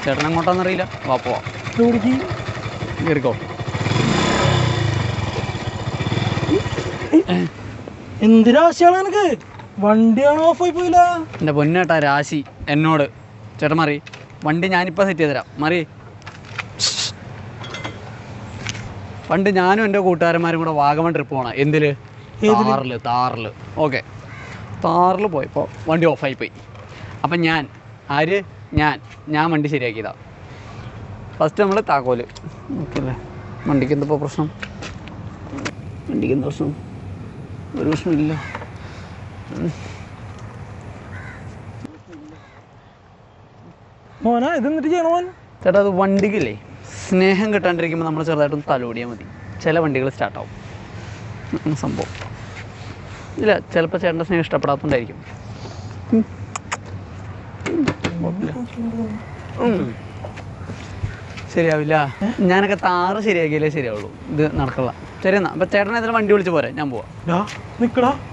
ചേട്ടൻ എങ്ങോട്ടാന്നറിയില്ല വാ പോവാം എവിടേക്ക് കയറിക്കോ എന്തിനാശയാണ് എനിക്ക് വണ്ടിയാണോ ഓഫായി പോയില്ല എൻ്റെ പൊന്നേട്ടാ രാശി എന്നോട് ചേട്ടൻ മറി വണ്ടി ഞാനിപ്പോൾ സെറ്റ് ചെയ്ത് തരാം മറി പണ്ട് ഞാനും എൻ്റെ കൂട്ടുകാരന്മാരും കൂടെ വാഗമൺ ട്രിപ്പ് പോകണം എന്തിൽ താറിൽ താറിൽ ഓക്കെ താറിൽ പോയപ്പോൾ വണ്ടി ഓഫായി പോയി അപ്പം ഞാൻ ആര് ഞാൻ ഞാൻ വണ്ടി ശരിയാക്കിയതാ ഫസ്റ്റ് നമ്മൾ താക്കോല് ഓക്കെ അല്ലേ വണ്ടിക്ക് എന്തപ്പോൾ പ്രശ്നം വണ്ടിക്ക് എന്താ പ്രശ്നം ഒരു പ്രശ്നമില്ല മോനാ ഇത് എന്നിട്ട് ചെയ്യണ മോൻ ചേട്ടാ അത് വണ്ടിക്കില്ലേ സ്നേഹം കിട്ടാണ്ടിരിക്കുമ്പോൾ നമ്മൾ ചെറുതായിട്ടൊന്ന് തലോടിയാൽ മതി ചില വണ്ടികൾ സ്റ്റാർട്ടാവും അതാണ് സംഭവം ഇല്ല ചിലപ്പോൾ ചേട്ടൻ്റെ സ്നേഹം ഇഷ്ടപ്പെടാത്തതുകൊണ്ടായിരിക്കും ഉം. കുഴപ്പമില്ല. ഉം. ശരിയാവില്ല ഞാനൊക്കെ താറ് ശരിയാക്കിയാലേ ശരിയാവുള്ളൂ ഇത് നടക്കില്ല ശരി എന്നാ അപ്പം ചേട്ടനെ ഇതിൽ വണ്ടി വിളിച്ച് പോരെ ഞാൻ പോവാം ഡാ നിക്കടാ